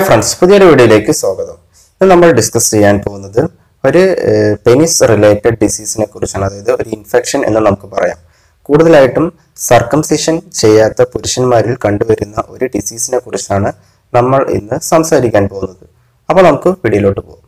friends പുതിയൊരു വീഡിയോയിലേക്ക് സ്വാഗതം ഇന്ന് നമ്മൾ ഡിസ്കസ് ചെയ്യാൻ പോകുന്നത് ഒരു പെനിസ് റിലേറ്റഡ് ഡിസീസിനെ കുറിച്ചാണ് അതായത് ഒരു ഇൻഫെക്ഷൻ എന്ന് നമുക്ക് പറയാം കൂടുതലായിട്ടും സർക്കംസിഷൻ ചെയ്യാത്ത പുരുഷന്മാരിൽ കണ്ടുവരുന്ന ഒരു ഡിസീസിനെ കുറിച്ചാണ് നമ്മൾ ഇന്ന് സംസാരിക്കാൻ പോകുന്നത് അപ്പോൾ നമുക്ക് വീഡിയോയിലോട്ട് പോകാം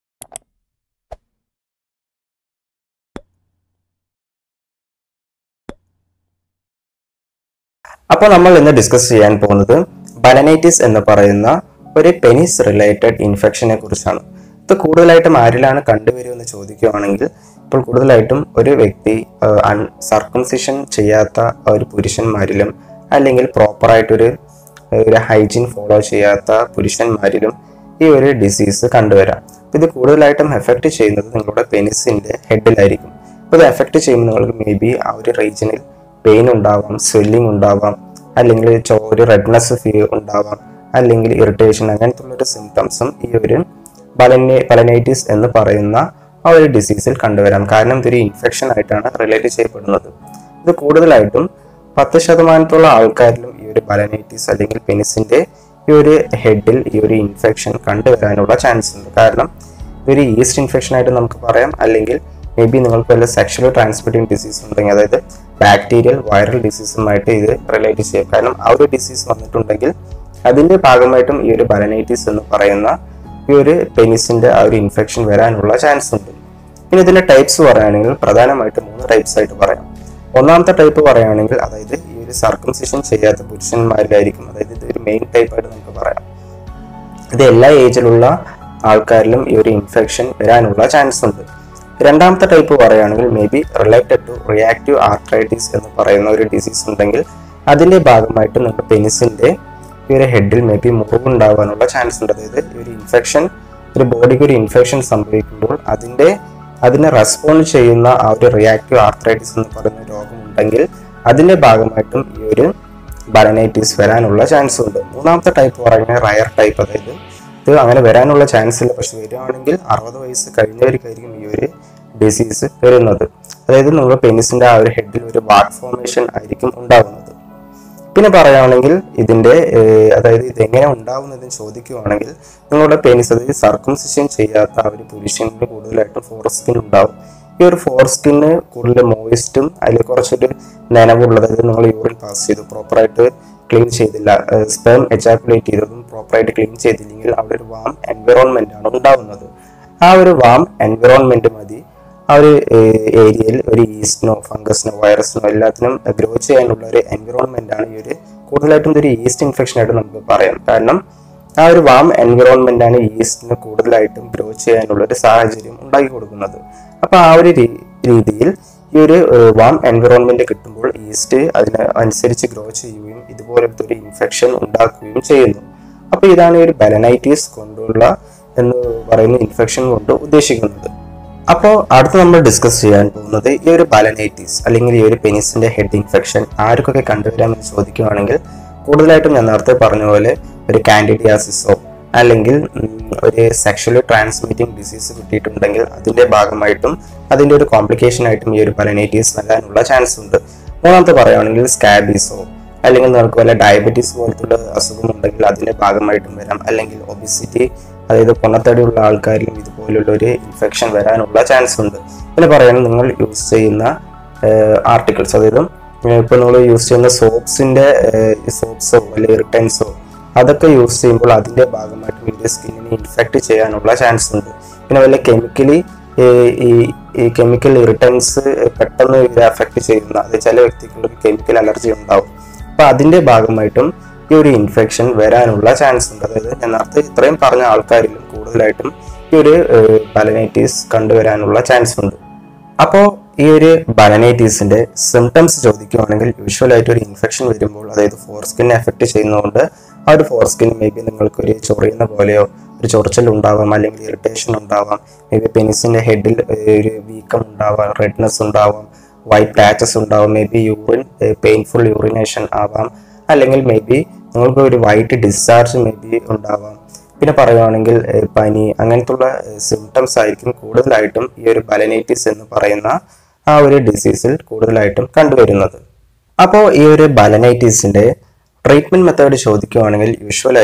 അപ്പോൾ നമ്മൾ ഇന്ന് ഡിസ്കസ് ചെയ്യാൻ പോകുന്നത് ബലനൈറ്റിസ് എന്ന് പറയുന്ന ഒരു പെനിസ് റിലേറ്റഡ് ഇൻഫെക്ഷനെ കുറിച്ചാണ് ഇത് കൂടുതലായിട്ടും ആരിലാണ് കണ്ടുവരുക എന്ന് ചോദിക്കുകയാണെങ്കിൽ ഇപ്പോൾ കൂടുതലായിട്ടും ഒരു വ്യക്തി സർക്കംസിഷൻ ചെയ്യാത്ത ഒരു പുരുഷന്മാരിലും അല്ലെങ്കിൽ പ്രോപ്പറായിട്ടൊരു ഒരു ഹൈജീൻ ഫോളോ ചെയ്യാത്ത പുരുഷന്മാരിലും ഈ ഒരു ഡിസീസ് കണ്ടുവരാം ഇത് കൂടുതലായിട്ടും എഫക്റ്റ് ചെയ്യുന്നത് നിങ്ങളുടെ പെനിസിന്റെ ഹെഡിലായിരിക്കും അപ്പോൾ ഇത് എഫക്റ്റ് ചെയ്യുമ്പോൾ നിങ്ങൾക്ക് മേ ബി ആ ഒരു റീജിയനിൽ പെയിൻ ഉണ്ടാവാം സ്വെല്ലിംഗ് ഉണ്ടാവാം അല്ലെങ്കിൽ ചോ- ഒരു റെഡ്നെസ് ഫീൽ ഉണ്ടാവാം അല്ലെങ്കിൽ ഇറിറ്റേഷൻ അങ്ങനത്തുള്ള ഒരു സിംറ്റംസും ഈ ഒരു ബലനെ ബലനൈറ്റിസ് എന്ന് പറയുന്ന ആ ഒരു ഡിസീസിൽ കണ്ടുവരാം കാരണം ഇതൊരു ഇൻഫെക്ഷൻ ആയിട്ടാണ് റിലേറ്റ് ചെയ്യപ്പെടുന്നത് ഇത് കൂടുതലായിട്ടും പത്ത് ശതമാനത്തോളം ആൾക്കാരിലും ഈ ഒരു ബലനൈറ്റിസ് അല്ലെങ്കിൽ പെനിസിന്റെ ഈ ഒരു ഹെഡിൽ ഈ ഒരു ഇൻഫെക്ഷൻ കണ്ടുവരാനുള്ള ചാൻസ് ഉണ്ട് കാരണം ഇതൊരു ഈസ്റ്റ് ഇൻഫെക്ഷൻ ആയിട്ട് നമുക്ക് പറയാം അല്ലെങ്കിൽ മേ ബി നിങ്ങൾക്ക് വല്ല സെക്ഷൽ ട്രാൻസ്മിറ്റിംഗ് ഡിസീസ് ഉണ്ടെങ്കിൽ അതായത് ബാക്ടീരിയൽ വൈറൽ ഡിസീസുമായിട്ട് ഇത് റിലേറ്റ് ചെയ്യും കാരണം ആ ഒരു ഡിസീസ് വന്നിട്ടുണ്ടെങ്കിൽ അതിന്റെ ഭാഗമായിട്ടും ഈ ഒരു ബലനൈറ്റിസ് എന്ന് പറയുന്ന ഈ ഒരു പെനിസിന്റെ ആ ഒരു ഇൻഫെക്ഷൻ വരാനുള്ള ചാൻസ് ഉണ്ട് ഇനി ഇതിന്റെ ടൈപ്സ് പറയുകയാണെങ്കിൽ പ്രധാനമായിട്ട് മൂന്ന് ടൈപ്സ് ആയിട്ട് പറയാം ഒന്നാമത്തെ ടൈപ്പ് പറയുകയാണെങ്കിൽ അതായത് ഈ ഒരു സർക്കംസിഷൻ ചെയ്യാത്ത പുരുഷന്മാരിലായിരിക്കും അതായത് ഇത് ഒരു മെയിൻ ടൈപ്പ് ആയിട്ട് നമുക്ക് പറയാം ഇത് എല്ലാ ഏജിലുള്ള ആൾക്കാരിലും ഈ ഒരു ഇൻഫെക്ഷൻ വരാനുള്ള ചാൻസ് ഉണ്ട് രണ്ടാമത്തെ ടൈപ്പ് പറയുകയാണെങ്കിൽ may be related to reactive arthritis എന്ന് പറയുന്ന ഒരു ഡിസീസ് ഉണ്ടെങ്കിൽ അതിന്റെ ഭാഗമായിട്ട് നമ്മുടെ പെനിസിന്റെ ഈ ഒരു ഹെഡിൽ മേ ബി മുറിവുണ്ടാവാനുള്ള ചാൻസ് ഉണ്ട് അതായത് ഈ ഒരു ഇൻഫെക്ഷൻ ഒരു ബോഡിക്ക് ഒരു ഇൻഫെക്ഷൻ സംഭവിക്കുമ്പോൾ അതിന്റെ അതിനെ റെസ്പോണ്ട് ചെയ്യുന്ന ആ ഒരു റിയാക്റ്റീവ് ആർത്രൈറ്റിസ് എന്ന് പറയുന്ന രോഗം ഉണ്ടെങ്കിൽ അതിന്റെ ഭാഗമായിട്ടും ഈ ഒരു ബലനൈറ്റിസ് വരാനുള്ള ചാൻസ് ഉണ്ട് മൂന്നാമത്തെ ടൈപ്പ് പറയുന്നത് റയർ ടൈപ്പ് അതായത് ഇത് അങ്ങനെ വരാനുള്ള ചാൻസ് ഇല്ല പക്ഷെ വരികയാണെങ്കിൽ അറുപത് വയസ്സ് കഴിഞ്ഞവർക്കായിരിക്കും ഈ ഒരു ഡിസീസ് വരുന്നത് അതായത് നമ്മുടെ പെനിസിന്റെ ആ ഒരു ഹെഡിൽ ഒരു വാട്ട് ഫോർമേഷൻ ആയിരിക്കും ഉണ്ടാകുന്നത് പിന്നെ പറയുകയാണെങ്കിൽ ഇതിന്റെ ഏഹ്, അതായത് ഇത് എങ്ങനെ ഉണ്ടാവുന്നതെന്ന് ചോദിക്കുകയാണെങ്കിൽ നിങ്ങളുടെ പെനിസ് അതായത് സർക്കംസിഷൻ ചെയ്യാത്ത ആ ഒരു പുരുഷനിൽ കൂടുതലായിട്ടും ഫോറസ്കിൻ ഉണ്ടാവും ഈ ഒരു ഫോറസ്കിന് കൂടുതൽ മോയിസ്റ്റും അതിൽ കുറച്ചൊരു നനവുള്ളത് അതായത് നിങ്ങൾ യൂറിൻ പാസ് ചെയ്തു പ്രോപ്പറായിട്ട് ക്ലീൻ ചെയ്തില്ല സ്പേം എജാക്കുലേറ്റ് ചെയ്തതും പ്രോപ്പറായിട്ട് ക്ലീൻ ചെയ്തില്ലെങ്കിൽ അവിടെ ഒരു വാം എൻവിറോൺമെന്റ് ആണ് ഉണ്ടാവുന്നത് ആ ഒരു വാം എൻവിറോൺമെന്റ് മതി ആ ഒരു ഏരിയയിൽ ഒരു ഈസ്റ്റിനോ ഫംഗസിനോ വൈറസിനോ എല്ലാത്തിനും ഗ്രോ ചെയ്യാനുള്ള ഒരു എൻവിറോൺമെന്റ് ആണ് ഈ ഒരു കൂടുതലായിട്ടും ഇതൊരു ഈസ്റ്റ് ഇൻഫെക്ഷൻ ആയിട്ട് നമുക്ക് പറയാം കാരണം ആ ഒരു വാം എൻവിറോൺമെന്റ് ആണ് ഈസ്റ്റിന് കൂടുതലായിട്ടും ഗ്രോ ചെയ്യാനുള്ള ഒരു സാഹചര്യം ഉണ്ടാക്കി കൊടുക്കുന്നത് അപ്പൊ ആ ഒരു രീ- രീതിയിൽ ഈ ഒരു വാം എൻവിറോൺമെന്റ് കിട്ടുമ്പോൾ ഈസ്റ്റ് അതിന് അനുസരിച്ച് ഗ്രോ ചെയ്യുകയും ഇതുപോലത്തെ ഒരു ഇൻഫെക്ഷൻ ഉണ്ടാക്കുകയും ചെയ്യുന്നു അപ്പൊ ഇതാണ് ഈ ഒരു ബലനൈറ്റീസ് കൊണ്ടുള്ള എന്ന് പറയുന്ന ഇൻഫെക്ഷൻ കൊണ്ട് ഉദ്ദേശിക്കുന്നത് അപ്പോൾ അടുത്ത് നമ്മൾ ഡിസ്കസ് ചെയ്യാൻ പോകുന്നത് ഈ ഒരു ബലനൈറ്റീസ് അല്ലെങ്കിൽ ഈ ഒരു പെനിസിന്റെ ഹെഡ് ഇൻഫെക്ഷൻ ആർക്കൊക്കെ കണ്ടുവരാമെന്ന് ചോദിക്കുകയാണെങ്കിൽ കൂടുതലായിട്ടും ഞാൻ നേരത്തെ പറഞ്ഞ പോലെ ഒരു കാൻഡിഡിയാസിസോ അല്ലെങ്കിൽ ഉം, ഒരു സെക്ഷലി ട്രാൻസ്മിറ്റിംഗ് ഡിസീസ് കിട്ടിയിട്ടുണ്ടെങ്കിൽ അതിന്റെ ഭാഗമായിട്ടും അതിന്റെ ഒരു കോംപ്ലിക്കേഷൻ ആയിട്ടും ഈ ഒരു ബലനൈറ്റീസ് വരാനുള്ള ചാൻസ് ഉണ്ട് മൂന്നാമത്തെ പറയുകയാണെങ്കിൽ സ്കാബീസോ അല്ലെങ്കിൽ നിങ്ങൾക്ക് വല്ല ഡയബറ്റീസ് പോലത്തുള്ള അസുഖം ഉണ്ടെങ്കിൽ അതിന്റെ ഭാഗമായിട്ടും വരാം അല്ലെങ്കിൽ ഒബിസിറ്റി അതായത് പൊണ്ണത്തടിയുള്ള ആൾക്കാരിലും ഇതുപോലുള്ള ഒരു ഇൻഫെക്ഷൻ വരാനുള്ള ചാൻസ് ഉണ്ട് പിന്നെ പറയുന്നത് നിങ്ങൾ യൂസ് ചെയ്യുന്ന ആർട്ടിക്കിൾസ് അതായത് ഇപ്പോൾ നിങ്ങൾ യൂസ് ചെയ്യുന്ന സോപ്സിന്റെ സോപ്സോ അല്ലെങ്കിൽ റിട്ടേൺസോ അതൊക്കെ യൂസ് ചെയ്യുമ്പോൾ അതിന്റെ ഭാഗമായിട്ട് ഇതിന്റെ സ്കിന്നിനെ ഇൻഫെക്ട് ചെയ്യാനുള്ള ചാൻസ് ഉണ്ട് പിന്നെ വല്ല കെമിക്കലി ഈ ഈ കെമിക്കൽ ഇറിട്ടൻസ് പെട്ടെന്ന് ഇത് അഫക്ട് ചെയ്യുന്ന അത് ചില വ്യക്തികൾക്ക് കെമിക്കൽ അലർജി ഉണ്ടാവും അപ്പൊ അതിന്റെ ഭാഗമായിട്ടും ഈ ഒരു ഇൻഫെക്ഷൻ വരാനുള്ള ചാൻസ് ഉണ്ട് അതായത് ഞാൻ നേരത്തെ ഇത്രയും പറഞ്ഞ ആൾക്കാരിലും കൂടുതലായിട്ടും ഈ ഒരു ബലനൈറ്റീസ് കണ്ടുവരാനുള്ള ചാൻസ് ഉണ്ട് അപ്പോൾ ഈ ഒരു ബലനൈറ്റീസിന്റെ സിംറ്റംസ് ചോദിക്കുകയാണെങ്കിൽ യൂഷ്വൽ ആയിട്ട് ഒരു ഇൻഫെക്ഷൻ വരുമ്പോൾ അതായത് ഫോർസ്കിനെ എഫക്ട് ചെയ്യുന്നതുകൊണ്ട് ആ ഒരു ഫോർസ്കിൻ മേ ബി നിങ്ങൾക്ക് ഒരു ചൊറിയുന്ന പോലെയോ ഒരു ചൊറിച്ചൽ ഉണ്ടാവാം അല്ലെങ്കിൽ ഇറിറ്റേഷൻ ഉണ്ടാവാം മേ ബി പെനിസിന്റെ ഹെഡിൽ ഒരു വീക്കം ഉണ്ടാവാം റെഡ്നെസ് ഉണ്ടാവാം വൈറ്റ് പാച്ചസ് ഉണ്ടാവാം may be urine painful urination ആവാം അല്ലെങ്കിൽ മേ ബി നിങ്ങൾക്ക് ഒരു വൈറ്റ് ഡിസ്ചാർജ് മേ ബി ഉണ്ടാവാം പിന്നെ പറയുകയാണെങ്കിൽ ഏഹ്, പനി അങ്ങനത്തുള്ള സിംറ്റംസ് ആയിരിക്കും കൂടുതലായിട്ടും ഈ ഒരു ബലനൈറ്റിസ് എന്ന് പറയുന്ന ആ ഒരു ഡിസീസിൽ കൂടുതലായിട്ടും കണ്ടുവരുന്നത് അപ്പോൾ ഈ ഒരു ബലനൈറ്റിസിന്റെ ട്രീറ്റ്മെന്റ് മെത്തേഡ് ചോദിക്കുകയാണെങ്കിൽ യൂഷ്വലായിട്ട്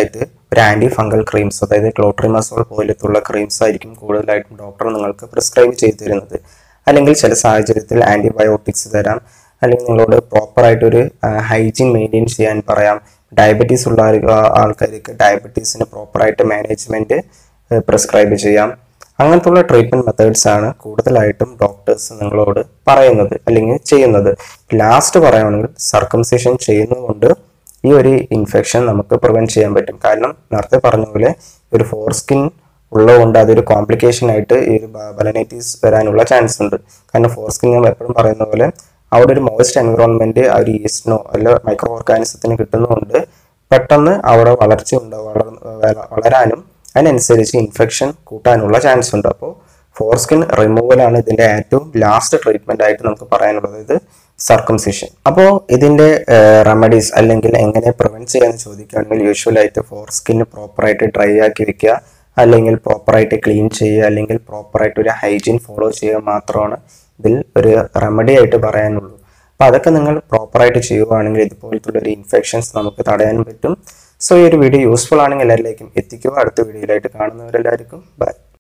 ഒരു ആൻറ്റി ഫംഗൽ ക്രീംസ് അതായത് ക്ലോട്രിമസോൾ പോലത്തുള്ള ക്രീംസ് ആയിരിക്കും കൂടുതലായിട്ടും ഡോക്ടർ നിങ്ങൾക്ക് പ്രിസ്ക്രൈബ് ചെയ്തു തരുന്നത് അല്ലെങ്കിൽ ചില സാഹചര്യത്തിൽ ആൻറ്റിബയോട്ടിക്സ് തരാം അല്ലെങ്കിൽ നിങ്ങളോട് പ്രോപ്പറായിട്ടൊരു ഹൈജീൻ മെയിൻറ്റെയിൻ ചെയ്യാൻ പറയാം ഡയബറ്റീസ് ഉള്ള ആൾ- ആൾക്കാർക്ക് ഡയബറ്റീസിന് പ്രോപ്പറായിട്ട് മാനേജ്മെൻറ്റ് പ്രിസ്ക്രൈബ് ചെയ്യാം അങ്ങനത്തുള്ള ട്രീറ്റ്മെൻറ്റ് മെത്തേഡ്സ് ആണ് കൂടുതലായിട്ടും ഡോക്ടേഴ്സ് നിങ്ങളോട് പറയുന്നത് അല്ലെങ്കിൽ ചെയ്യുന്നത് ലാസ്റ്റ് പറയുകയാണെങ്കിൽ സർക്കംസിഷൻ ചെയ്യുന്നതുകൊണ്ട് ഈ ഒരു ഇൻഫെക്ഷൻ നമുക്ക് പ്രിവെൻറ്റ് ചെയ്യാൻ പറ്റും കാരണം നേരത്തെ പറഞ്ഞ പോലെ ഒരു ഫോർ സ്കിൻ ഉള്ളതുകൊണ്ട് അതൊരു കോംപ്ലിക്കേഷൻ ആയിട്ട് ഈ ഒരു ബലനൈറ്റീസ് വരാനുള്ള ചാൻസ് ഉണ്ട് കാരണം ഫോർ സ്കിൻ ഞാൻ എപ്പോഴും പറയുന്ന പോലെ അവിടെ ഒരു മോയിസ്റ്റ് എൻവിറോൺമെന്റ് ആ ഒരു ഈസ്റ്റിനോ അല്ല മൈക്രോ ഓർഗാനിസത്തിന് കിട്ടുന്നതുകൊണ്ട് പെട്ടെന്ന് അവിടെ വളർച്ച ഉണ്ട് വളർ വള- വളരാനും അതിനനുസരിച്ച് ഇൻഫെക്ഷൻ കൂട്ടാനുള്ള ചാൻസ് ഉണ്ട് അപ്പോൾ ഫോർ സ്കിൻ റിമൂവലാണ് ഇതിന്റെ ഏറ്റവും ലാസ്റ്റ് ട്രീറ്റ്മെന്റ് ആയിട്ട് നമുക്ക് പറയാനുള്ളത് ഇത് സർക്കംസിഷൻ അപ്പോൾ ഇതിന്റെ റെമഡീസ് അല്ലെങ്കിൽ എങ്ങനെ പ്രിവെന്റ് ചെയ്യാന്ന് ചോദിക്കുകയാണെങ്കിൽ യൂഷ്വലായിട്ട് ഫോർ സ്കിന്ന് പ്രോപ്പറായിട്ട് ഡ്രൈ ആക്കി വെക്കുക അല്ലെങ്കിൽ പ്രോപ്പറായിട്ട് ക്ലീൻ ചെയ്യുക അല്ലെങ്കിൽ പ്രോപ്പറായിട്ട് ഒരു ഹൈജീൻ ഫോളോ ചെയ്യുക മാത്രമാണ് ഇതിൽ ഒരു റെമഡി ആയിട്ട് പറയാനുള്ളൂ അപ്പോൾ അതൊക്കെ നിങ്ങൾ പ്രോപ്പറായിട്ട് ചെയ്യുകയാണെങ്കിൽ ഇതുപോലത്തുള്ള ഒരു ഇൻഫെക്ഷൻസ് നമുക്ക് തടയാൻ പറ്റും സോ ഈ ഒരു വീഡിയോ യൂസ്ഫുൾ ആണെങ്കിൽ എല്ലാവരിലേക്കും എത്തിക്കുക അടുത്ത വീഡിയോയിലായിട്ട് കാണുന്നവരെല്ലാവർക്കും ബൈ